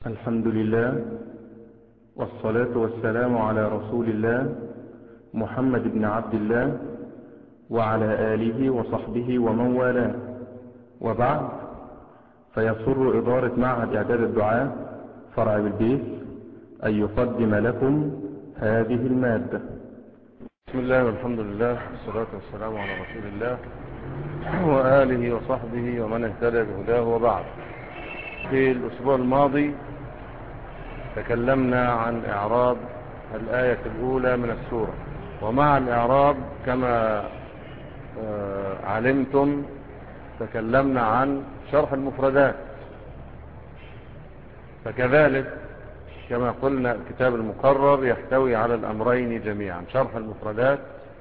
الحمد لله والصلاة والسلام على رسول الله محمد بن عبد الله وعلى آله وصحبه ومن والاه وبعد فيسر إدارة معهد إعداد الدعاء فرع بالبيت أن يقدم لكم هذه المادة بسم الله والحمد لله والصلاة والسلام على رسول الله وآله وصحبه ومن اهتدى بهداه وبعد في الأسبوع الماضي تكلمنا عن إعراب الآية الأولى من السورة ومع الإعراب كما علمتم تكلمنا عن شرح المفردات فكذلك كما قلنا الكتاب المقرر يحتوي على الأمرين جميعا شرح المفردات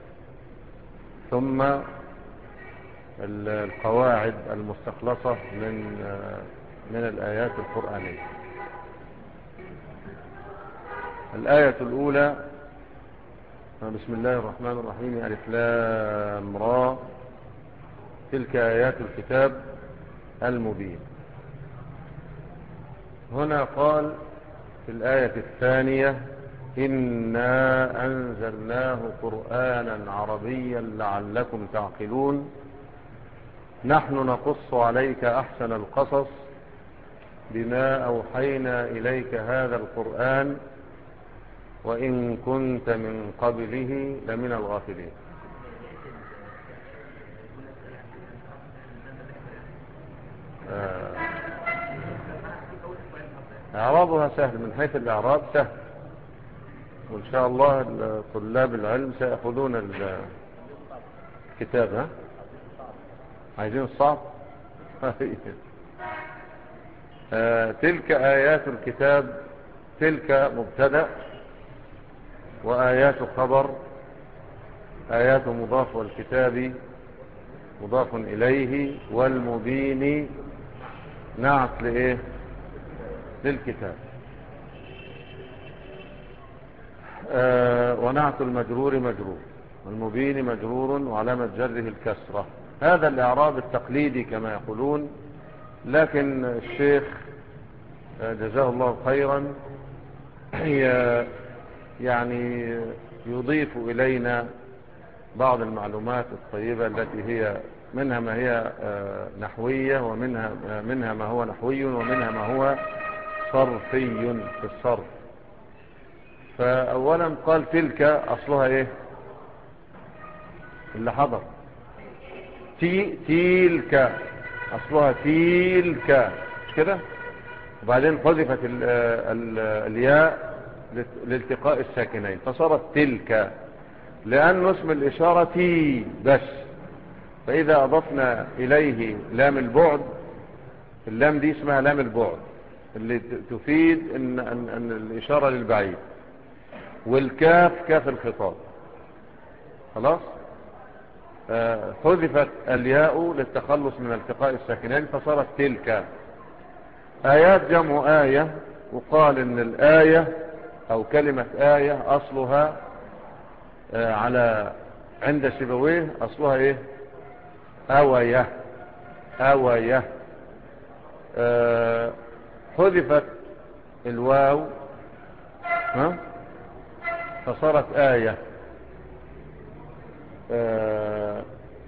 ثم القواعد المستخلصة من من الآيات القرآنية الآية الأولى بسم الله الرحمن الرحيم ألف لام را تلك آيات الكتاب المبين هنا قال في الآية الثانية إنا أنزلناه قرآنا عربيا لعلكم تعقلون نحن نقص عليك أحسن القصص بما أوحينا إليك هذا القرآن وإن كنت من قبله لمن الغافلين إعرابها سهل من حيث الإعراب سهل وإن شاء الله طلاب العلم سيأخذون الكتاب ها عايزين الصعب آه تلك آيات الكتاب تلك مبتدأ وآيات خبر آيات مضاف والكتاب مضاف إليه والمبين نعت لإيه للكتاب آه ونعت المجرور مجرور والمبين مجرور وعلامة جره الكسرة هذا الإعراب التقليدي كما يقولون لكن الشيخ جزاه الله خيرا يعني يضيف إلينا بعض المعلومات الطيبة التي هي منها ما هي نحوية ومنها منها ما هو نحوي ومنها ما هو صرفي في الصرف فأولا قال تلك أصلها إيه اللي حضر تي تلك أصلها تلك مش كده وبعدين حذفت ال ال الياء لالتقاء الساكنين فصارت تلك لأنه اسم الإشارة تي بس فإذا أضفنا إليه لام البعد اللام دي اسمها لام البعد اللي تفيد إن, أن, أن الإشارة للبعيد والكاف كاف الخطاب خلاص آه حذفت الياء للتخلص من التقاء الساكنين فصارت تلك آيات جمع آية وقال إن الآية أو كلمة آية أصلها آه على عند سبويه أصلها إيه أوية أوية آه حذفت الواو ها فصارت آية آه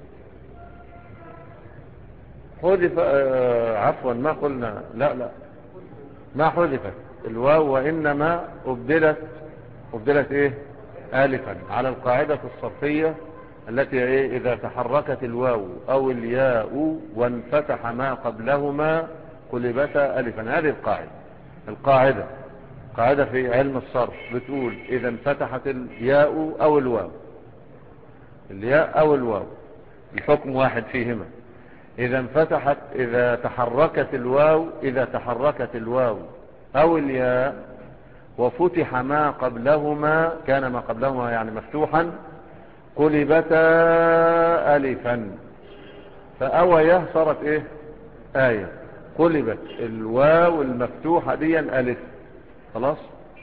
حذف آه عفوا ما قلنا لا لا ما حذفت الواو وإنما أبدلت أبدلت إيه آلفا على القاعدة الصرفية التي إيه إذا تحركت الواو أو الياء وانفتح ما قبلهما قلبتا ألفا هذه القاعدة القاعدة قاعدة في علم الصرف بتقول إذا انفتحت الياء أو الواو الياء أو الواو الحكم واحد فيهما إذا انفتحت إذا تحركت الواو إذا تحركت الواو أو الياء وفتح ما قبلهما كان ما قبلهما يعني مفتوحا قلبتا ألفا فأويه صارت إيه آية قلبت الواو المفتوحة دي ألف خلاص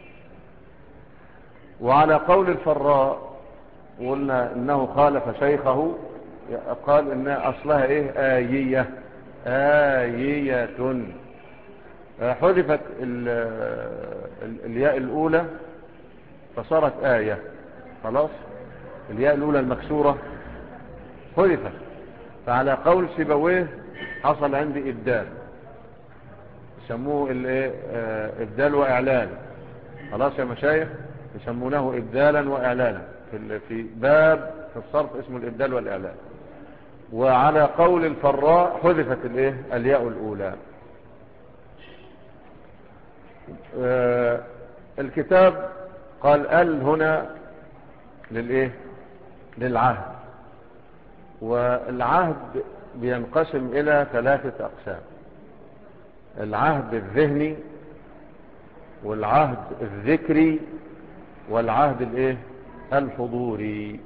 وعلى قول الفراء قلنا إنه خالف شيخه قال إن أصلها إيه آيية آيية آه، حذفت ال- ال- الياء الأولى فصارت آية خلاص الياء الأولى المكسورة حذفت فعلى قول سيبويه حصل عندي إبدال يسموه الايه آه، إبدال وإعلان خلاص يا مشايخ يسمونه إبدالا وإعلانا في, ال- في باب في الصرف اسمه الإبدال والإعلان وعلى قول الفراء حذفت الايه الياء الأولى آه، الكتاب قال ال هنا للايه للعهد والعهد بينقسم الى ثلاثة اقسام العهد الذهني والعهد الذكري والعهد الايه الحضوري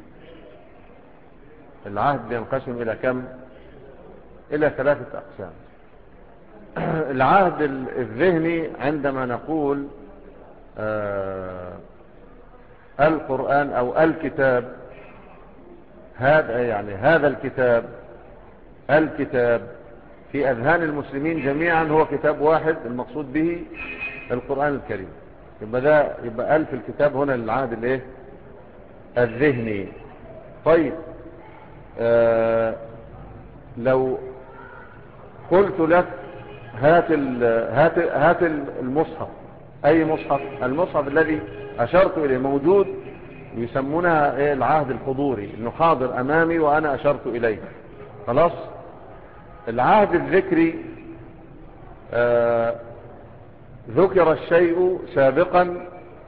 العهد بينقسم الى كم الى ثلاثة اقسام العهد ال- الذهني عندما نقول آه القرآن او الكتاب هذا يعني هذا الكتاب الكتاب في اذهان المسلمين جميعا هو كتاب واحد المقصود به القرآن الكريم يبقى ده يبقى الف الكتاب هنا للعهد الايه الذهني طيب آه لو قلت لك هات ال- هات هات المصحف اي مصحف المصحف الذي اشرت اليه موجود يسمونها ايه العهد الحضوري انه حاضر امامي وانا اشرت اليه خلاص العهد الذكري آه ذكر الشيء سابقا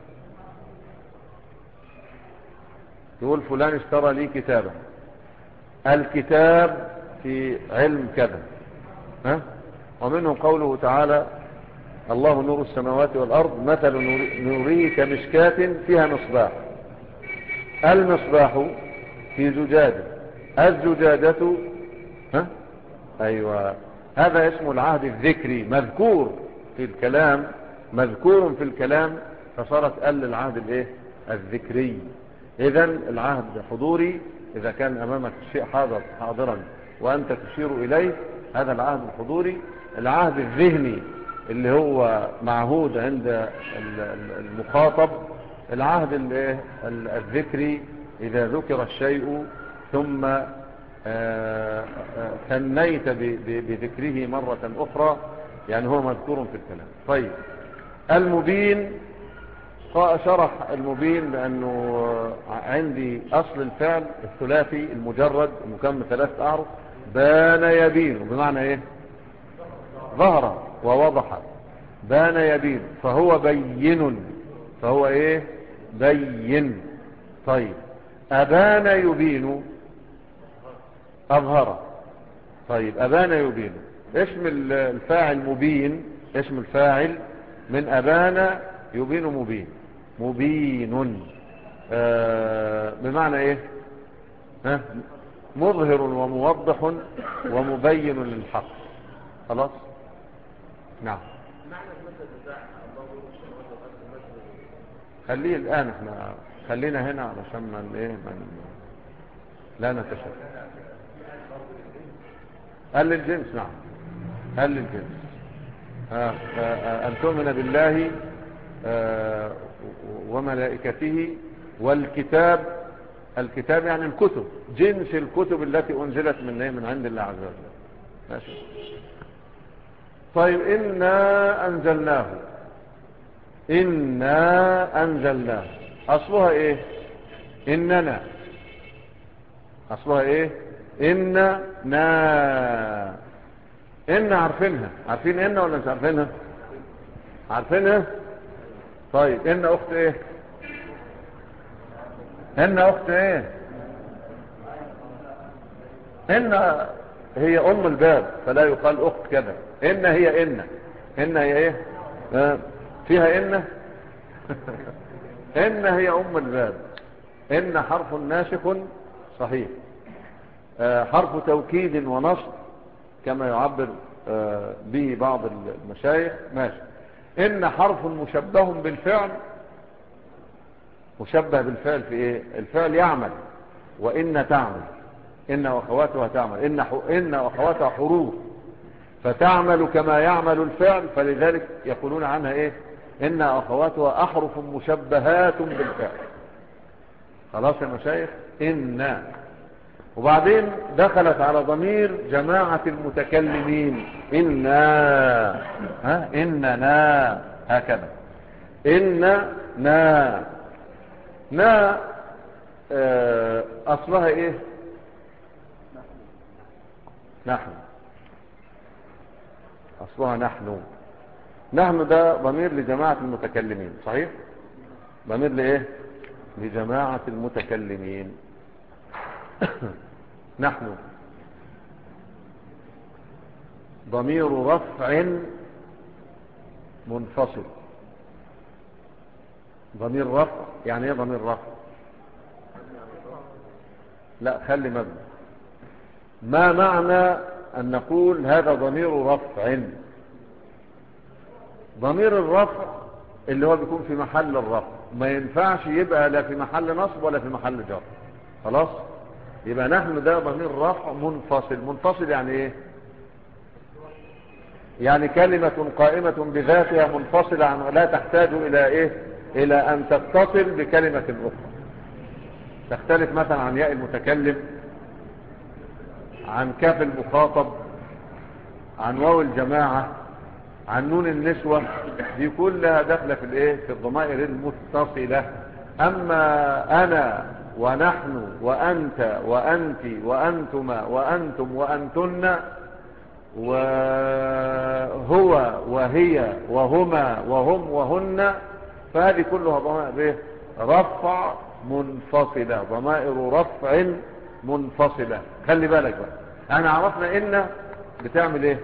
يقول فلان اشترى لي كتابا الكتاب في علم كذا ها ومنه قوله تعالى الله نور السماوات والأرض مثل نور- نوره كمشكاة فيها مصباح المصباح في زجاجة الزجاجة ها أيوة هذا اسمه العهد الذكري مذكور في الكلام مذكور في الكلام فصارت قل العهد الايه الذكري اذا العهد حضوري اذا كان امامك شيء حاضر حاضرا وانت تشير اليه هذا العهد الحضوري العهد الذهني اللي هو معهود عند ال- ال- المخاطب العهد الايه ال- الذكري اذا ذكر الشيء ثم آه، آه، ثنيت ب- ب- بذكره مرة أخرى يعني هو مذكور في الكلام طيب المبين قا- شرح المبين بأنه عندي أصل الفعل الثلاثي المجرد المكمل ثلاثة أعرف بان يبين بمعنى إيه ظهر ووضح بان يبين فهو بين فهو إيه بين طيب أبان يبين أظهر طيب أبان يبين اسم ال- الفاعل مبين اسم الفاعل من أبان يبين مبين مبين آه بمعنى ايه ها مظهر وموضح ومبين للحق خلاص نعم خليه الآن احنا خلينا هنا علشان ما ايه من لا نتشكل هل للجنس نعم هل للجنس آه، آه، آه، أن تؤمن بالله آه، وملائكته والكتاب الكتاب يعني الكتب جنس الكتب التي أنزلت من إيه؟ من عند الله عز وجل ماشي طيب إنا أنزلناه إنا أنزلناه أصلها إيه إننا أصلها إيه إن نا إن عارفينها عارفين إن ولا مش عارفينها عارفينها طيب إن أخت إيه إن أخت إيه إن هي أم الباب فلا يقال أخت كذا إن هي إن إن هي إيه آه، فيها إن إن هي أم الباب إن حرف ناسخ صحيح آه، حرف توكيد ونصب كما يعبر آه، به بعض المشايخ ماشي إن حرف مشبه بالفعل مشبه بالفعل في إيه الفعل يعمل وإن تعمل إن وأخواتها تعمل إن, ح... إن وأخواتها حروف فتعمل كما يعمل الفعل فلذلك يقولون عنها ايه ان اخواتها احرف مشبهات بالفعل خلاص يا مشايخ ان وبعدين دخلت على ضمير جماعة المتكلمين إنا ها إننا هكذا إن نا نا آه، أصلها إيه نحن أصلها نحن نحن ده ضمير لجماعة المتكلمين صحيح ضمير لإيه لجماعة المتكلمين نحن ضمير رفع منفصل ضمير رفع يعني ايه ضمير رفع لا خلي مبني ما معنى ان نقول هذا ضمير رفع ضمير الرفع اللي هو بيكون في محل الرفع ما ينفعش يبقى لا في محل نصب ولا في محل جر خلاص يبقى نحن ده ضمير رفع منفصل منفصل يعني ايه يعني كلمة قائمة بذاتها منفصلة عن لا تحتاج الى ايه الى ان تتصل بكلمة اخرى تختلف مثلا عن ياء المتكلم عن كاف المخاطب عن واو الجماعة عن نون النسوة دي كلها داخلة في الايه في الضمائر المتصلة اما انا ونحن وانت وانت وانتما وانتم وانتن وهو وهي وهما وهم وهن فهذه كلها ضمائر رفع منفصلة ضمائر رفع منفصلة خلي بالك بقى احنا عرفنا ان بتعمل ايه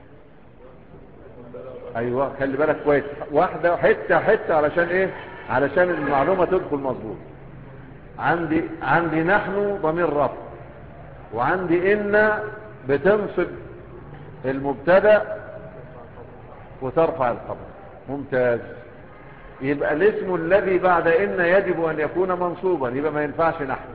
ايوه خلي بالك كويس واحدة حتة حتة علشان ايه علشان المعلومة تدخل مظبوط عندي عندي نحن ضمير رفع وعندي ان بتنصب المبتدا وترفع الخبر ممتاز يبقى الاسم الذي بعد ان يجب ان يكون منصوبا يبقى ما ينفعش نحن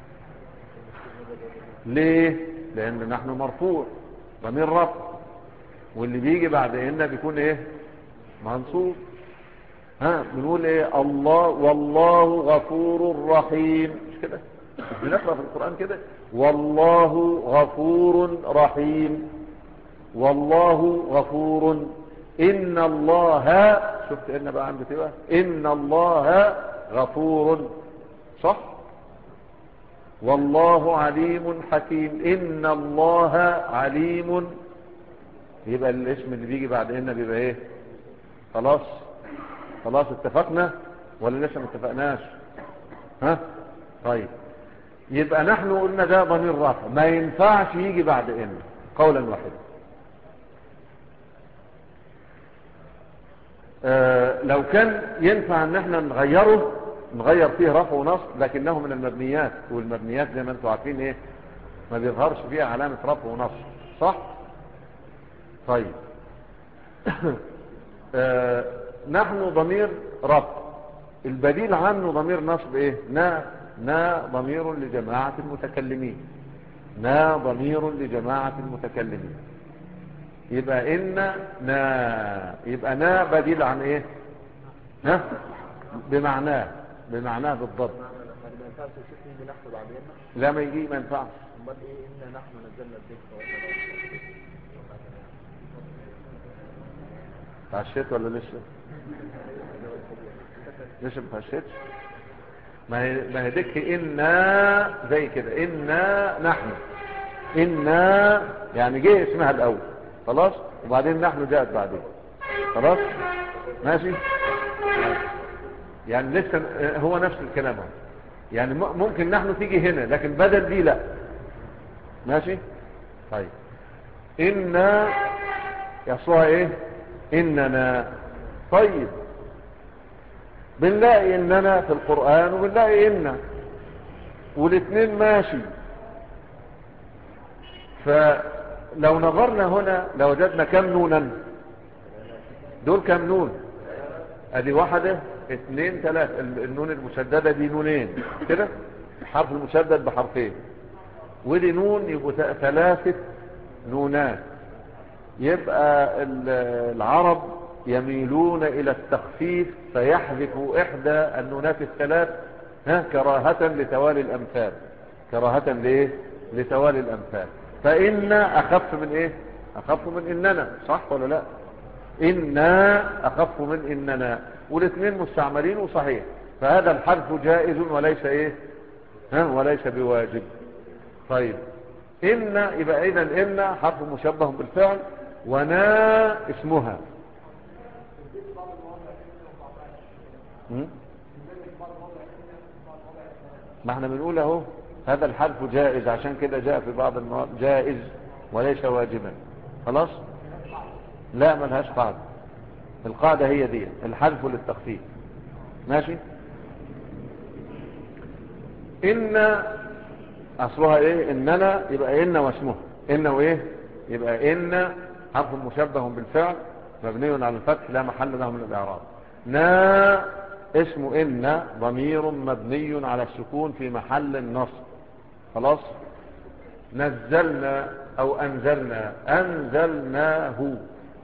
ليه لان نحن مرفوع ضمير رفع واللي بيجي بعد ان بيكون ايه منصوب ها بنقول ايه الله والله غفور رحيم مش كده مش بنقرا في القران كده والله غفور رحيم والله غفور ان الله شفت ان بقى عندي كده ان الله غفور صح والله عليم حكيم ان الله عليم يبقى الاسم اللي بيجي بعد ان بيبقى ايه خلاص خلاص اتفقنا ولا لسه ما اتفقناش ها طيب يبقى نحن قلنا ده ضمير رفع ما ينفعش يجي بعد ان قولا واحدا آه لو كان ينفع ان احنا نغيره نغير فيه رفع ونصب لكنه من المبنيات والمبنيات زي ما انتم عارفين ايه ما بيظهرش فيها علامة رفع ونصب صح طيب آه نحن ضمير رفع البديل عنه ضمير نصب ايه نا نا ضمير لجماعة المتكلمين نا ضمير لجماعة المتكلمين يبقى إن نا يبقى نا بديل عن ايه ها بمعناه بمعناه بالضبط ما ينفعش الشيخ يجي نحن بعدين لا ما يجي ما ينفعش امال ايه انا نحن نزلنا الذكر وإنا اتعشيت ولا لسه لسه ما اتعشيتش ما هي ما هي ديك إنا زي كده إنا نحن إنا يعني جه اسمها الأول خلاص وبعدين نحن جاءت بعدين خلاص ماشي يعني لسه هو نفس الكلام هو. يعني م- ممكن نحن تيجي هنا لكن بدل دي لا ماشي طيب إنا يصلها ايه إننا طيب بنلاقي إننا في القرآن وبنلاقي إنا والاثنين ماشي فلو نظرنا هنا لوجدنا كم نونا دول كم نون ادي واحدة اثنين ثلاثة ال- النون المشددة دي نونين كده الحرف المشدد بحرفين ودي نون يبقوا ث- ثلاثة نونات يبقى ال- العرب يميلون الى التخفيف فيحذفوا احدى النونات الثلاث ها كراهة لتوالي الامثال كراهة لايه لتوالي الامثال فإن اخف من ايه اخف من اننا صح ولا لا إنا أخف من إننا والاثنين مستعملين وصحيح فهذا الحرف جائز وليس إيه ها وليس بواجب طيب إن يبقى إذا إن حرف مشبه بالفعل ونا اسمها م? ما احنا بنقول اهو هذا الحرف جائز عشان كده جاء في بعض المواضع جائز وليس واجبا خلاص لا ملهاش قاعدة القاعدة هي دي الحذف للتخفيف ماشي إن أصلها إيه إننا يبقى إن واسمها إن وإيه يبقى إن حرف مشبه بالفعل مبني على الفتح لا محل له من الإعراب نا اسم إن ضمير مبني على السكون في محل النصب خلاص نزلنا أو أنزلنا أنزلناه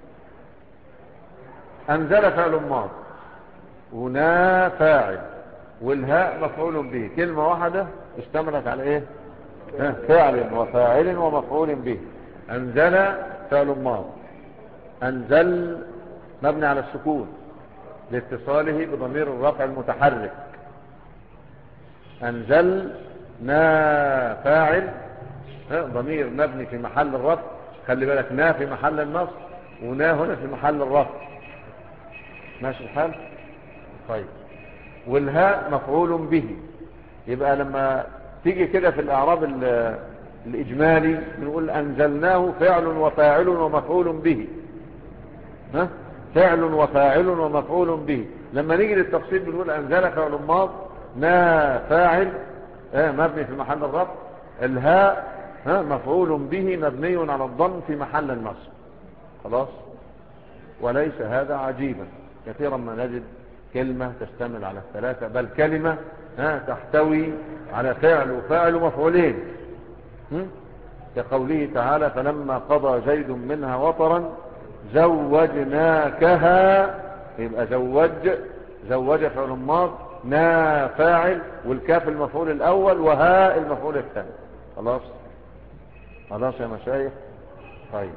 أنزل فعل ماض ونا فاعل والهاء مفعول به كلمة واحدة اشتملت على ايه ها، فعل وفاعل ومفعول به أنزل فعل ماض أنزل مبني على السكون لاتصاله بضمير الرفع المتحرك أنزل نا فاعل ها، ضمير مبني في محل الرفع خلي بالك نا في محل النصب ونا هنا في محل الرفع ماشي الحال طيب والهاء مفعول به يبقى لما تيجي كده في الاعراب ال- الاجمالي بنقول انزلناه فعل وفاعل ومفعول به ها فعل وفاعل ومفعول به لما نيجي للتفصيل بنقول انزل فعل ماض نا فاعل اه مبني في محل الرفع الهاء ها مفعول به مبني على الضم في محل النصب خلاص وليس هذا عجيبا كثيرا ما نجد كلمة تشتمل على الثلاثة بل كلمة ها تحتوي على فعل وفاعل ومفعولين هم؟ كقوله تعالى فلما قضى زيد منها وطرا زوجناكها يبقى زوج زوج فعل ماض نا فاعل والكاف المفعول الاول وهاء المفعول الثاني خلاص خلاص يا مشايخ طيب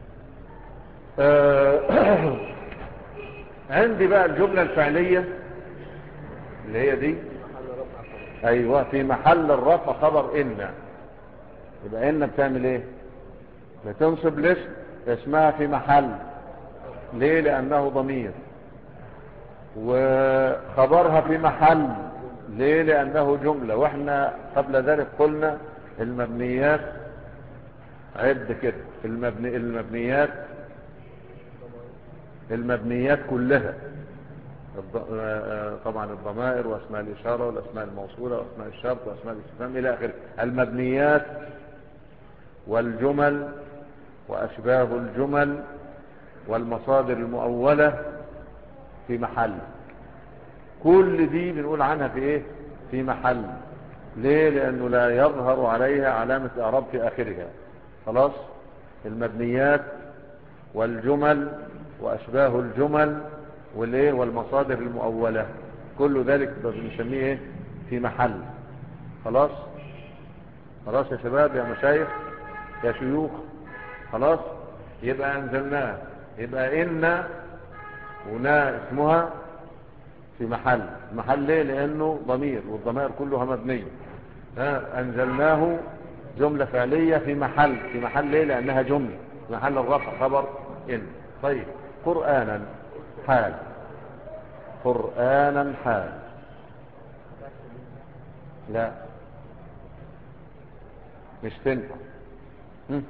آه، عندي بقى الجملة الفعلية اللي هي دي ايوه في محل الرفع خبر ان يبقى ان بتعمل ايه بتنصب الاسم اسمها في محل ليه لانه ضمير وخبرها في محل ليه لانه جملة واحنا قبل ذلك قلنا المبنيات عد كده المبني المبنيات المبنيات كلها الض- آه، طبعا الضمائر واسماء الاشاره والاسماء الموصوله واسماء الشرط واسماء الاستفهام الى اخره المبنيات والجمل واشباه الجمل والمصادر المؤوله في محل كل دي بنقول عنها في ايه في محل ليه لانه لا يظهر عليها علامه اعراب في اخرها خلاص المبنيات والجمل واشباه الجمل والايه والمصادر المؤوله كل ذلك بنسميه ايه في محل خلاص خلاص يا شباب يا مشايخ يا شيوخ خلاص يبقى انزلناه يبقى ان ونا اسمها في محل محل ليه لانه ضمير والضمائر كلها مبنيه ها انزلناه جمله فعليه في محل في محل ليه لانها جمله في محل الرفع خبر ان طيب قرانا حال قرانا حال لا مش تنفع هم؟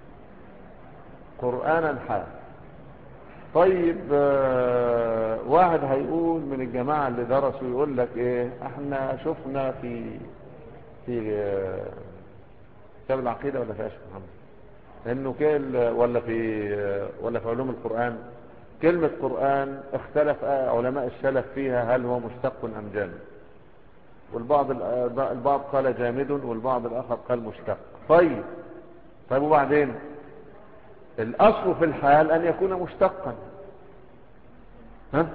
قرانا حال طيب آه، واحد هيقول من الجماعة اللي درسوا يقول لك ايه احنا شفنا في في آه، كتاب العقيدة ولا في اشرف محمد انه كل ولا في آه، ولا في علوم القرآن كلمة قرآن اختلف آه، علماء السلف فيها هل هو مشتق ام جامد والبعض ال- البعض قال جامد والبعض الاخر قال مشتق طيب طيب وبعدين الأصل في الحال أن يكون مشتقا ها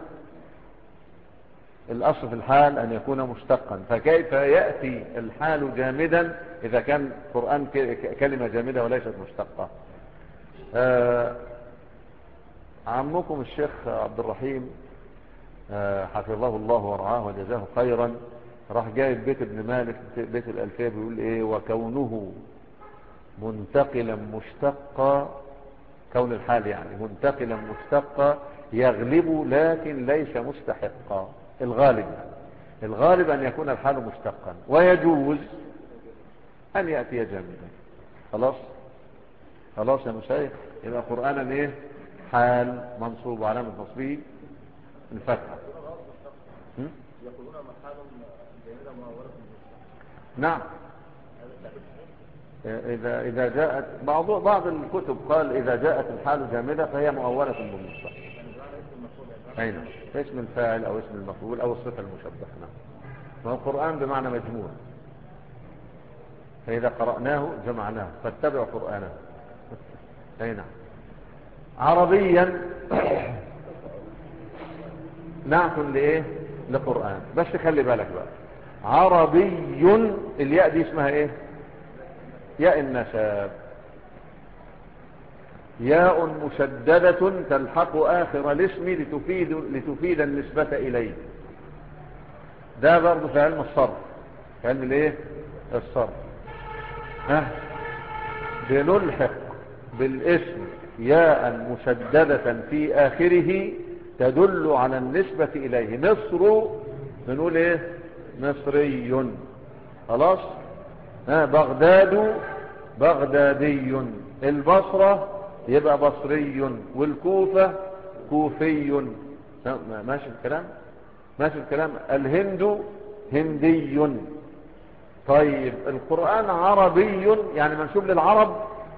الأصل في الحال أن يكون مشتقا فكيف يأتي الحال جامدا إذا كان قرآن ك- كلمة جامدة وليست مشتقة آه عمكم الشيخ عبد الرحيم آه حفظه الله ورعاه وجزاه خيرا راح جايب بيت ابن مالك بيت الألفية بيقول ايه وكونه منتقلا مشتقا كون الحال يعني منتقلا مشتقا يغلب لكن ليس مستحقا الغالب الغالب أن يكون الحال مشتقا ويجوز أن يأتي جامدا خلاص خلاص يا مشايخ يبقى قرآنا ايه حال منصوب وعلامة نصبه الفتحة م? يقولون مرحال جميلة مؤولة بالمشتق نعم إذا إذا جاءت بعض بعض الكتب قال إذا جاءت الحال جامدة فهي مؤولة بالمصدر أين اسم الفاعل أو اسم المفعول أو الصفة المشبهة نعم ما هو القرآن بمعنى مجموع فإذا قرأناه جمعناه فاتبعوا قرآنه أي نعم عربيا نعت لإيه لقرآن بس خلي بالك بقى عربي الياء دي اسمها ايه ياء النساب ياء مشددة تلحق آخر الاسم لتفيد, لتفيد النسبة إليه ده برضه في علم الصرف في علم الايه الصرف ها بنلحق بالاسم ياء مشددة في آخره تدل على النسبة إليه مصر بنقول ايه مصري خلاص ها بغداد بغدادي البصرة يبقى بصري والكوفة كوفي ماشي الكلام ماشي الكلام الهند هندي طيب القرآن عربي يعني منسوب للعرب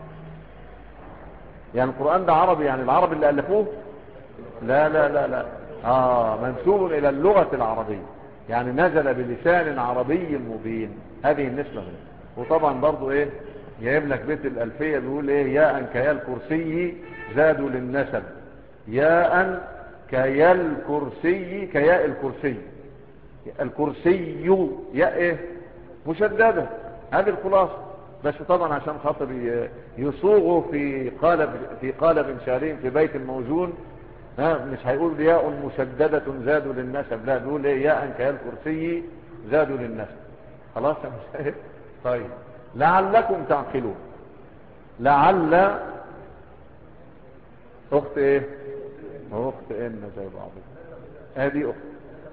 يعني القرآن ده عربي يعني العرب اللي ألفوه لا لا لا لا آه منسوب إلى اللغة العربية يعني نزل بلسان عربي مبين هذه النسبة منه وطبعا برضو ايه جايب لك بيت الألفية بيقول ايه ياء كيا الكرسي زادوا للنسب ياء كيا الكرسي كياء الكرسي الكرسي ياء ايه مشددة هذه الخلاصة بس طبعا عشان خاطر يصوغوا في قالب في قالب شعري في بيت موزون ها مش هيقول ياء مشددة زادوا للنسب لا بيقول ايه ياء كيا الكرسي زادوا للنسب خلاص يا مشاهد طيب لعلكم تعقلون لعل اخت ايه اخت ان زي بعض هذه اخت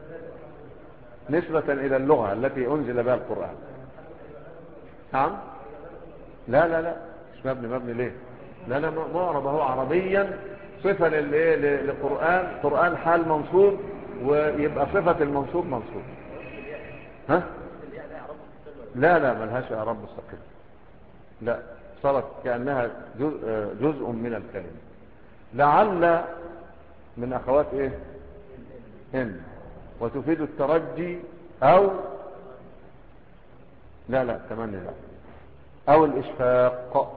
نسبة الى اللغة التي انزل بها القرآن نعم لا لا لا مش مبني مبني ليه لا لا معرب هو عربيا صفة للايه للقرآن قرآن حال منصوب ويبقى صفة المنصوب منصوب ها لا لا ملهاش اعراب مستقل لا صارت كأنها جزء, جزء من الكلمة لعل من اخوات ايه ان وتفيد الترجي او لا لا تمني لا او الاشفاق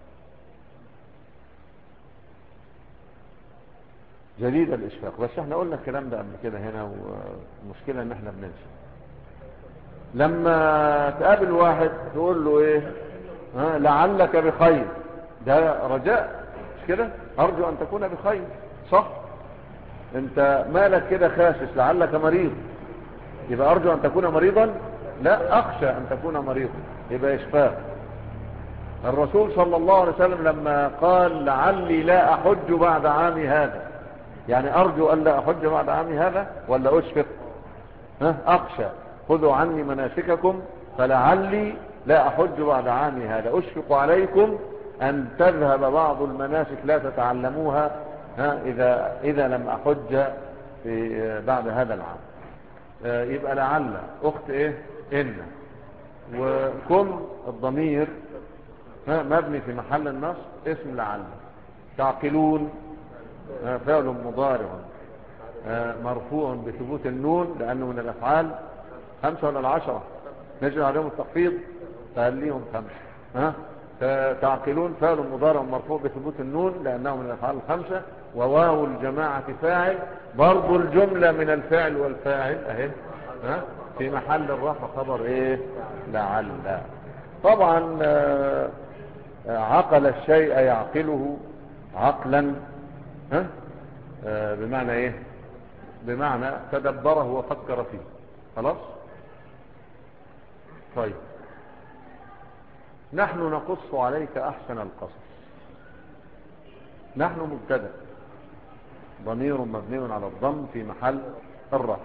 جديد الاشفاق بس احنا قلنا الكلام ده قبل كده هنا ومشكلة ان احنا بننسى لما تقابل واحد تقول له ايه ها لعلك بخير ده رجاء مش كده ارجو ان تكون بخير صح انت مالك كده خاسس لعلك مريض يبقى ارجو ان تكون مريضا لا اخشى ان تكون مريضا يبقى اشفاق الرسول صلى الله عليه وسلم لما قال لعلي لا احج بعد عامي هذا يعني ارجو ان لا احج بعد عامي هذا ولا اشفق ها اخشى خذوا عني مناسككم فلعلي لا أحج بعد عامي هذا أشفق عليكم أن تذهب بعض المناسك لا تتعلموها ها إذا, إذا لم أحج في بعد هذا العام يبقى لعل أخت إيه إن وكم الضمير ها مبني في محل النص اسم لعل تعقلون فعل مضارع مرفوع بثبوت النون لأنه من الأفعال خمسة ولا العشرة نجد عليهم التخفيض فهل ليهم خمسة ها تعقلون فعل مضارع مرفوع بثبوت النون لأنه من الأفعال الخمسة وواو الجماعة فاعل برضو الجملة من الفعل والفاعل اهي ها في محل الرفع خبر ايه لعل طبعا آه، آه، عقل الشيء يعقله عقلا ها آه، بمعنى ايه بمعنى تدبره وفكر فيه خلاص طيب نحن نقص عليك احسن القصص نحن مبتدا ضمير مبني على الضم في محل الرفع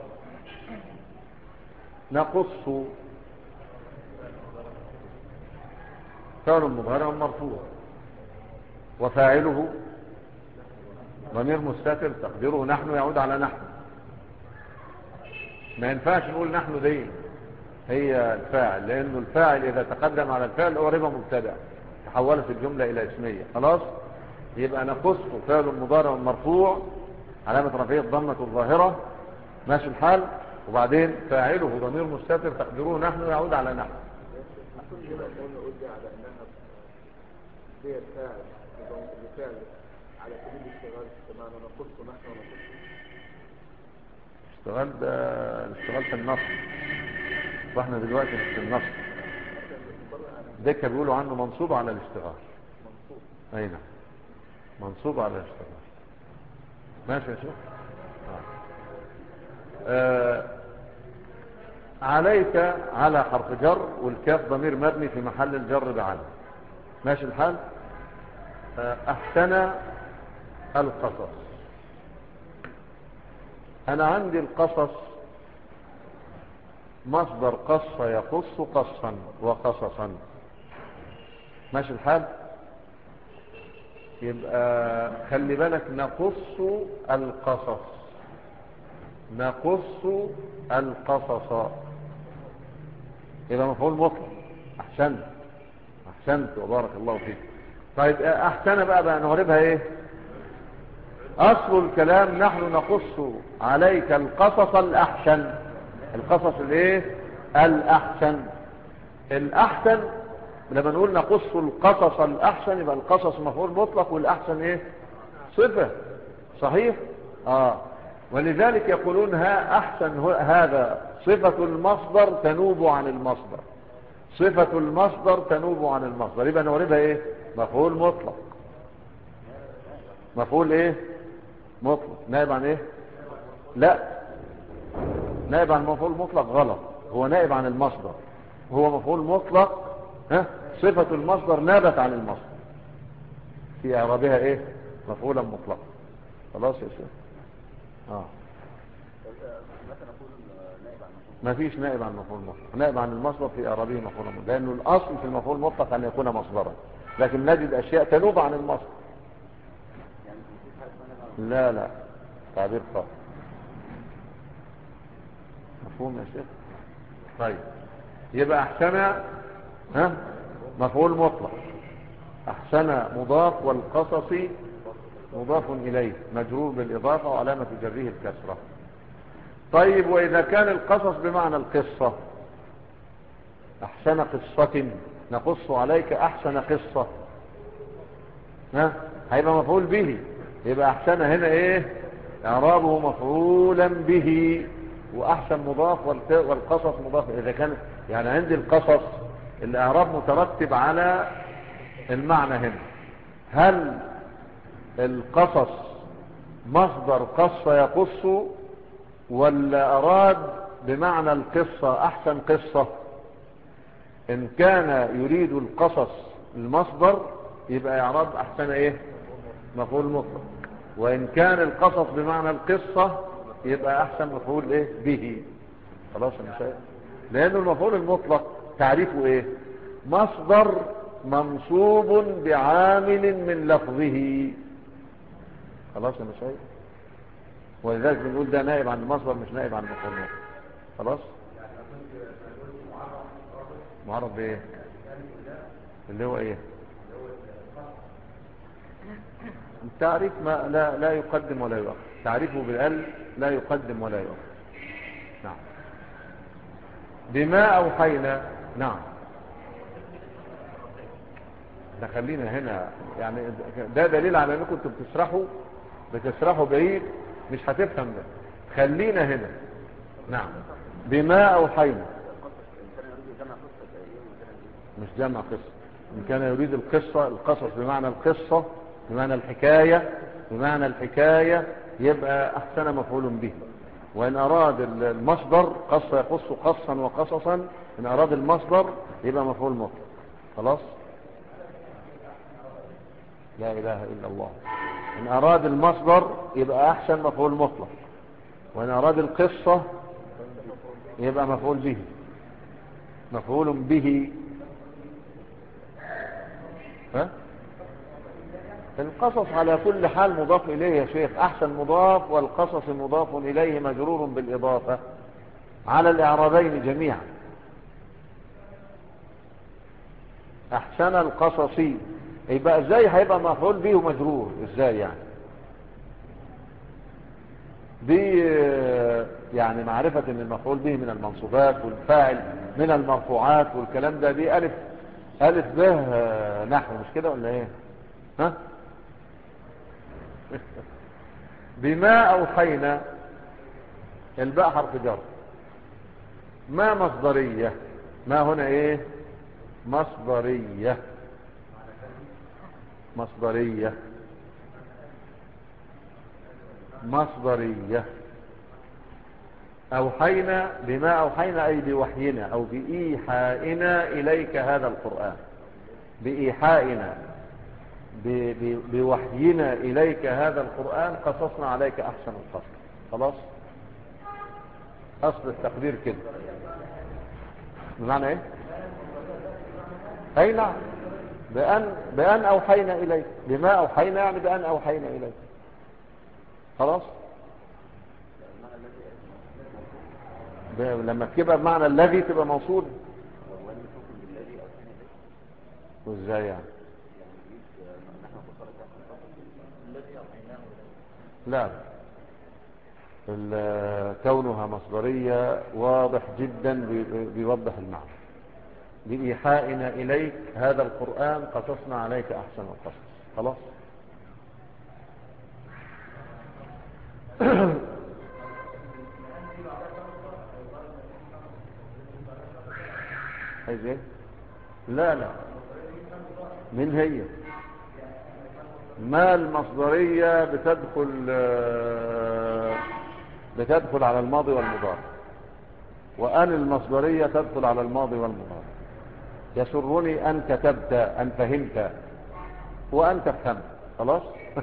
نقص فعل مضارع مرفوع وفاعله ضمير مستتر تقديره نحن يعود على نحن ما ينفعش نقول نحن دي هي الفاعل لانه الفاعل اذا تقدم على الفعل هو ربا مبتدا تحولت الجملة الى اسمية خلاص يبقى نقص فعل مضارع مرفوع علامة رفعية ضمة الظاهرة ماشي الحال وبعدين فاعله ضمير مستتر تقدروه نحن يعود على نحن كل ما قلنا قلت على انها هي الفاعل الفعل على سبيل الاشتغال بمعنى نقص نحن ونقص اشتغال ده الاشتغال في النصر واحنا دلوقتي مش في النصر دكة بيقولوا عنه منصوب على الاشتغال منصوب اي نعم منصوب على الاشتغال ماشي يا شيخ آه. عليك على حرف جر والكاف ضمير مبني في محل الجر بعلم ماشي الحال آه. احسن القصص انا عندي القصص مصدر قص يقص قصا وقصصا ماشي الحال يبقى خلي بالك نقص القصص نقص القصص يبقى مفعول مطلق احسنت احسنت وبارك الله فيك طيب احسن بقى بقى نغربها ايه اصل الكلام نحن نقص عليك القصص الاحسن القصص الايه الاحسن الاحسن لما نقول نقص القصص الاحسن يبقى القصص مفعول مطلق والاحسن ايه صفة صحيح اه ولذلك يقولون ها احسن هو- هذا صفة المصدر تنوب عن المصدر صفة المصدر تنوب عن المصدر يبقى نوربها ايه مفعول مطلق مفعول ايه مطلق نائب عن ايه لا نائب عن مفعول مطلق غلط هو نائب عن المصدر هو مفعول مطلق ها صفة المصدر نابت عن المصدر في اعرابها ايه مفعولا مطلقا خلاص يا شيخ اه مثلا اقول نائب عن مفعول ما فيش نائب عن مفعول مطلق نائب عن المصدر في اعرابه مفعول مطلق لانه الاصل في المفعول المطلق ان يكون مصدرا لكن نجد اشياء تنوب عن المصدر يعني مفيش حاجه اسمها نائب عن لا لا تعبير خاطئ مفهوم يا شيخ طيب يبقى احسن ها مفعول مطلق احسن مضاف والقصص مضاف اليه مجرور بالاضافه وعلامه جره الكسره طيب واذا كان القصص بمعنى القصه احسن قصه نقص عليك احسن قصه ها هيبقى مفعول به يبقى احسن هنا ايه اعرابه مفعولا به واحسن مضاف والك- والقصص مضاف اذا كان يعني عندي القصص الاعراب مترتب على المعنى هنا هل القصص مصدر قص يقص ولا اراد بمعنى القصة احسن قصة ان كان يريد القصص المصدر يبقى اعراب احسن ايه مفعول مطلق وان كان القصص بمعنى القصة يبقى احسن مفعول ايه به خلاص يا مشايخ لانه المفعول المطلق تعريفه ايه مصدر منصوب بعامل من لفظه خلاص يا مشايخ ولذلك بنقول ده نائب عن المصدر مش نائب عن المفعول المطلق خلاص معرض بايه اللي هو ايه التعريف ما لا لا يقدم ولا يؤخر تعريفه بالال لا يقدم ولا يؤخر نعم بما اوحينا نعم ده خلينا هنا يعني ده دليل على انكم انتوا بتسرحوا بتسرحوا بعيد مش هتفهم ده خلينا هنا نعم بما اوحينا مش جمع قصة إن كان يريد القصة القصص بمعنى القصة بمعنى الحكاية بمعنى الحكاية يبقى أحسن مفعول به وإن أراد المصدر قص يقص قصا وقصصا إن أراد المصدر يبقى مفعول مطلق خلاص لا إله إلا الله إن أراد المصدر يبقى أحسن مفعول مطلق وإن أراد القصة يبقى مفعول به مفعول به ها القصص على كل حال مضاف إليه يا شيخ أحسن مضاف والقصص مضاف إليه مجرور بالإضافة على الإعرابين جميعا أحسن القصص يبقى ازاي هيبقى مفعول به ومجرور ازاي يعني دي يعني معرفة ان المفعول به من المنصوبات والفاعل من المرفوعات والكلام ده دي ألف ألف به نحو مش كده ولا ايه ها بما أوحينا الباء حرف جر ما مصدرية ما هنا ايه مصدرية مصدرية مصدرية أوحينا بما أوحينا أي بوحينا أو بإيحائنا إليك هذا القرآن بإيحائنا ب- ب- بوحينا إليك هذا القرآن قصصنا عليك أحسن القصص خلاص أصل التقدير كده بمعنى إيه أي نعم بأن, بأن أوحينا إليك بما أوحينا يعني بأن أوحينا إليك خلاص ب- لما تجيبها بمعنى الذي تبقى موصول وازاي يعني لا ال- كونها مصدرية واضح جدا بي- بي- بيوضح المعنى بإيحائنا إليك هذا القرآن قصصنا عليك أحسن القصص خلاص عايز ايه لا لا من هي ما المصدرية بتدخل آه، بتدخل على الماضي والمضارع وأن المصدرية تدخل على الماضي والمضارع يسرني أن كتبت أن فهمت وأن تفهم خلاص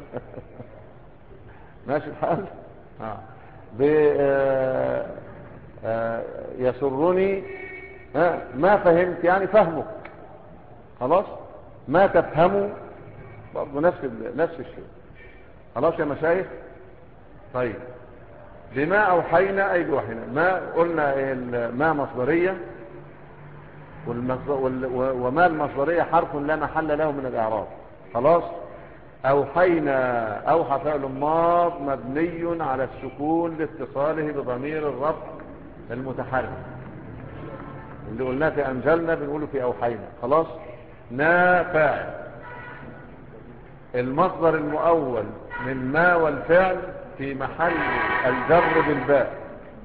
ماشي الحال آه. ب... آه، آه، يسرني آه، ما فهمت يعني فهمك خلاص ما تفهموا برضه نفس ال- نفس الشيء خلاص يا مشايخ طيب بما اوحينا اي بوحينا ما قلنا ال- ما مصدريه والمصدر وال- و- وما المصدريه حرف لا محل له من الاعراب خلاص اوحينا اوحى فعل ماض مبني على السكون لاتصاله بضمير الرفع المتحرك اللي قلناه في انزلنا بنقوله في اوحينا خلاص نا فاعل المصدر المؤول من ما والفعل في محل الجر بالباء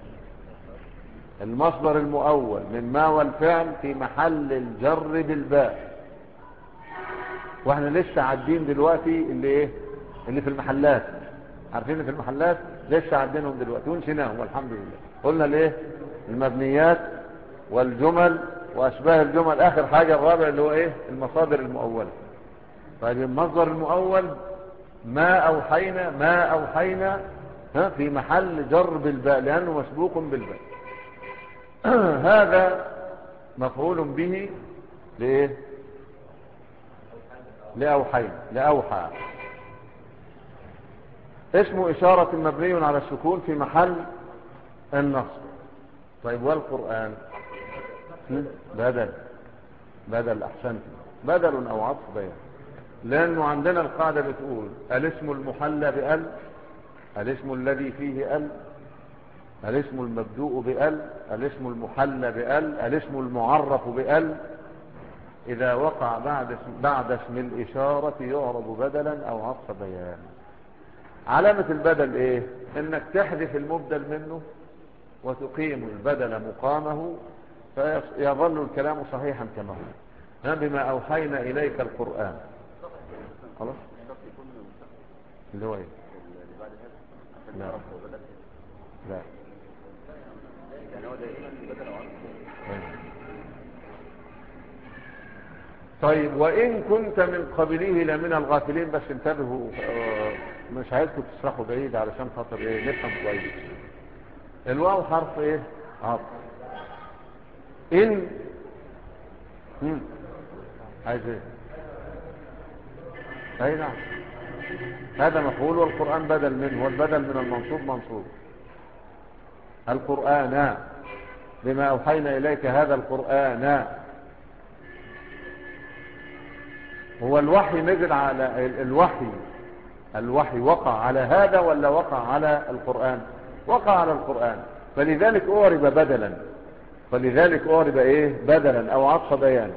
المصدر المؤول من ما والفعل في محل الجر بالباء واحنا لسه عادين دلوقتي اللي ايه اللي في المحلات عارفين اللي في المحلات لسه عادينهم دلوقتي ونسيناهم والحمد لله قلنا الايه المبنيات والجمل واشباه الجمل اخر حاجه الرابع اللي هو ايه المصادر المؤوله طيب المصدر المؤول ما اوحينا ما اوحينا ها في محل جر بالباء لانه مسبوق بالباء هذا مفعول به لايه لاوحينا لاوحى اسمه اشاره مبني على السكون في محل النصب طيب والقران هم؟ بدل بدل احسنت بدل او عطف بيان لانه عندنا القاعدة بتقول الاسم المحلى بأل الاسم الذي فيه أل الاسم المبدوء بأل الاسم المحلى بأل الاسم المعرف بأل إذا وقع بعد اسم, بعد اسم الإشارة يعرب بدلا أو عطف بيان علامة البدل إيه إنك تحذف المبدل منه وتقيم البدل مقامه فيظل الكلام صحيحا كما هو ها بما أوحينا إليك القرآن خلاص اللي هو إيه لا لا طيب وإن كنت من قبله لمن الغافلين بس انتبهوا آه، مش عايزكم تسرحوا بعيد علشان خاطر ايه نفهم كويس الواو حرف ايه عطف ان مم. عايز ايه اي نعم هذا مفعول والقرآن بدل منه والبدل من المنصوب منصوب القرآن بما أوحينا إليك هذا القرآن هو الوحي نزل على الوحي الوحي وقع على هذا ولا وقع على القرآن وقع على القرآن فلذلك أعرب بدلا فلذلك أعرب إيه بدلا أو عطف بيان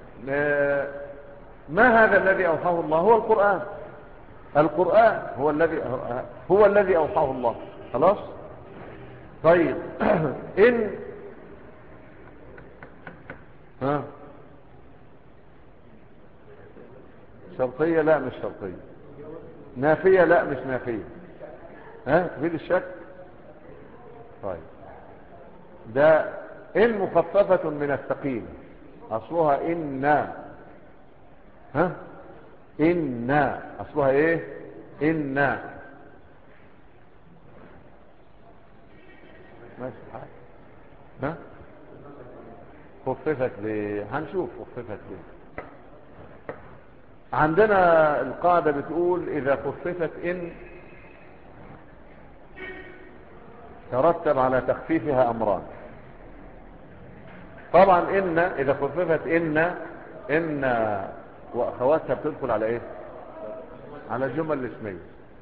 ما هذا الذي أوحاه الله هو القرآن القرآن هو الذي هو الذي أوحاه الله خلاص طيب إن ها شرطية لا مش شرطية نافية لا مش نافية ها تفيد الشك طيب ده إن مخففة من الثقيل أصلها إن ها إن أصلها إيه إن ماشي حاجة ها خففت ليه هنشوف خففت ليه عندنا القاعدة بتقول إذا خففت إن ترتب على تخفيفها أمران طبعا إن إذا خففت إن إن وأخواتها بتدخل على إيه على الجمل الاسمية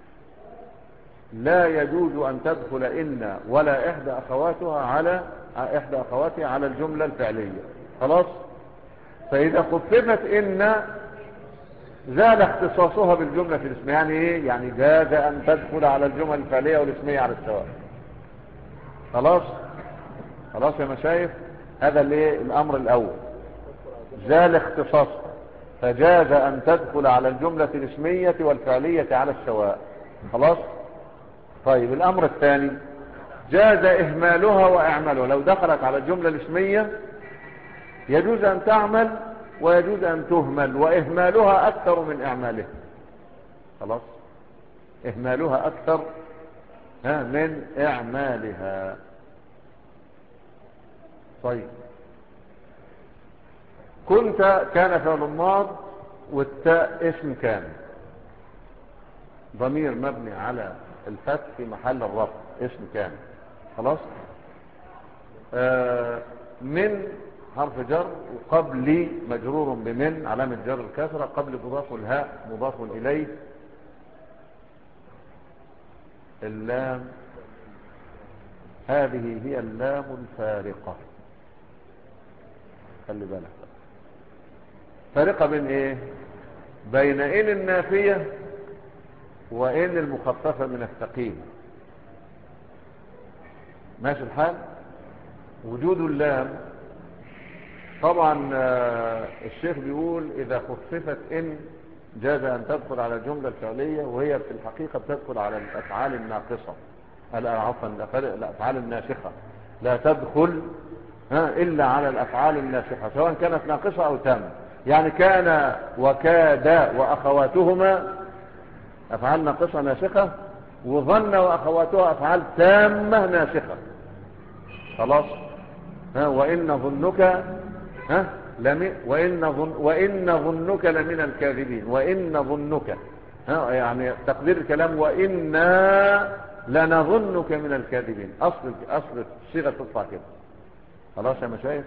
لا يجوز أن تدخل إن ولا إحدى أخواتها على إحدى أخواتها على الجملة الفعلية خلاص فإذا خففت إن زال اختصاصها بالجملة في الاسم يعني ايه يعني جاز ان تدخل على الجمل الفعلية والاسمية على السواء خلاص خلاص يا مشايخ هذا الايه الامر الاول زال اختصاصها فجاز ان تدخل على الجملة الاسمية والفعلية على السواء خلاص طيب الامر الثاني جاز اهمالها واعمالها لو دخلت على الجملة الاسمية يجوز ان تعمل ويجوز أن تهمل وإهمالها أكثر من إعمالها خلاص إهمالها أكثر ها من إعمالها طيب كنت كان فعل الماض والتاء اسم كان ضمير مبني على الفتح في محل الرفع اسم كان خلاص آه من حرف جر وقبل مجرور بمن علامة جر الكسرة قبل مضاف الهاء مضاف إليه اللام هذه هي اللام الفارقة خلي بالك فارقة بين ايه بين ان النافية وان المخففة من الثقيل ماشي الحال وجود اللام طبعا الشيخ بيقول اذا خففت ان جاز ان تدخل على الجملة الفعلية وهي في الحقيقة بتدخل على الافعال الناقصة عفوا الافعال الناسخة لا تدخل ها الا على الافعال الناسخة سواء كانت ناقصة او تامة يعني كان وكاد واخواتهما افعال ناقصة ناسخة وظن واخواتها افعال تامة ناسخة خلاص ها وان ظنك ها لم وإن, ظن وإن ظنك لمن الكاذبين وإن ظنك ها يعني تقدير الكلام وإنا لنظنك من الكاذبين أصل أصل الصيغة تطلع كده خلاص يا مشايخ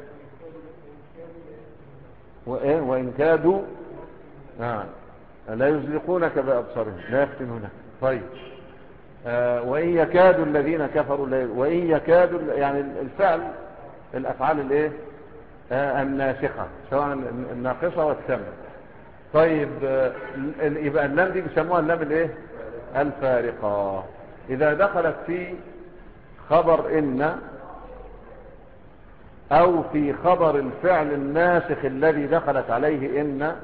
وإيه وإن كادوا آه لا يزلقونك بأبصارهم لا يفتنونك طيب آه وإن يكاد الذين كفروا وإن يكاد يعني الفعل الأفعال الايه آه، الناسخة سواء الناقصة والتم طيب آه، ال- يبقى اللام دي بيسموها اللام الايه الفارقة اذا دخلت في خبر ان او في خبر الفعل الناسخ الذي دخلت عليه ان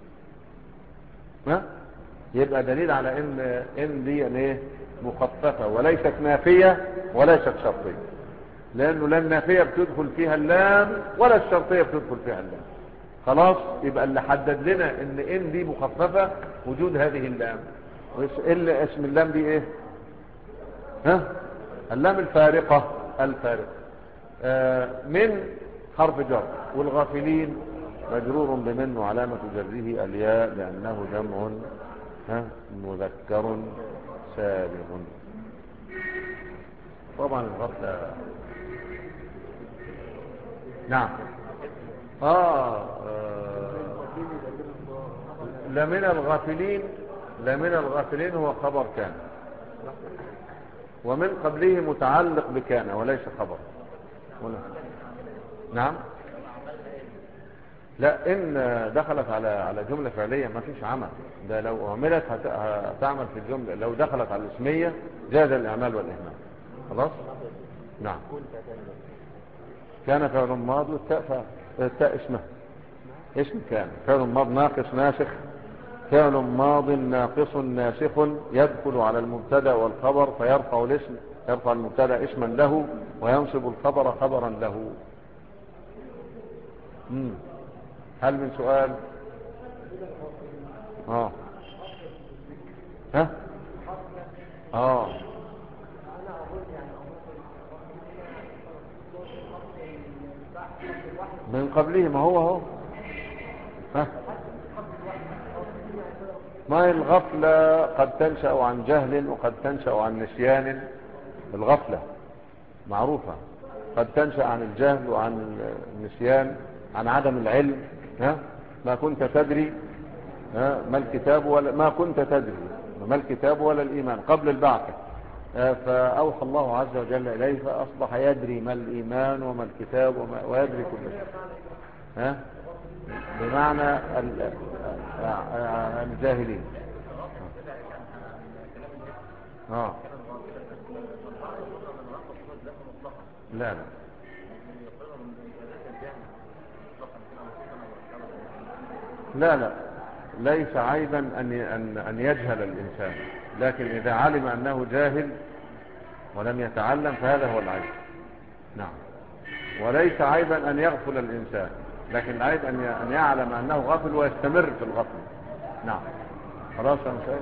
ها يبقى دليل على ان ان دي يعني ايه مخففة وليست نافية وليست شرطية لانه لا النافية بتدخل فيها اللام ولا الشرطية بتدخل فيها اللام خلاص يبقى اللي حدد لنا ان ان دي مخففة وجود هذه اللام وإس- اللي اسم اللام دي ايه ها اللام الفارقة الفارقة آه من حرف جر والغافلين مجرور بمن وعلامة جره الياء لأنه جمع ها مذكر سالم طبعا الغفلة نعم آه, آه لمن الغافلين لمن الغافلين هو خبر كان ومن قبله متعلق بكان وليس خبر هنا. نعم لا ان دخلت على على جمله فعليه ما فيش عمل ده لو اعملت هت- هتعمل في الجمله لو دخلت على الاسميه جاز الاعمال والاهمال خلاص نعم كان فعل ماضي والتاء فاعل. التاء اسمه اسم كان فعل ماض ناقص ناسخ فعل ماض ناقص ناسخ يدخل على المبتدا والخبر فيرفع الاسم يرفع المبتدا اسما له وينصب الخبر خبرا له مم. هل من سؤال اه ها اه من قبله ما هو هو ها ما هي الغفلة قد تنشأ عن جهل وقد تنشأ عن نسيان الغفلة معروفة قد تنشأ عن الجهل وعن النسيان عن عدم العلم ها ما كنت تدري ها ما الكتاب ولا ما كنت تدري ما الكتاب ولا الإيمان قبل البعثة آه، فأوحى الله عز وجل إليه فأصبح يدري ما الإيمان وما الكتاب وما ويدري كل شيء ها بمعنى ال- آه، آه، الجاهلين اه لا لا لا لا ليس عيبا أن أن أن يجهل الإنسان لكن إذا علم أنه جاهل ولم يتعلم فهذا هو العيب نعم وليس عيبا أن يغفل الإنسان لكن العيب أن ي- أن يعلم أنه غافل ويستمر في الغفل نعم خلاص يا مسائل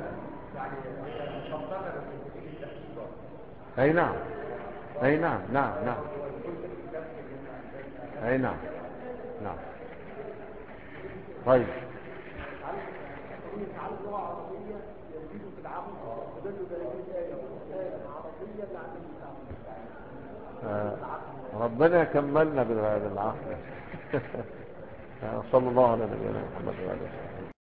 أي نعم أي نعم نعم نعم أي نعم نعم طيب آه، ربنا يكملنا بالعقل صلى الله على نبينا محمد وعلى اله وصحبه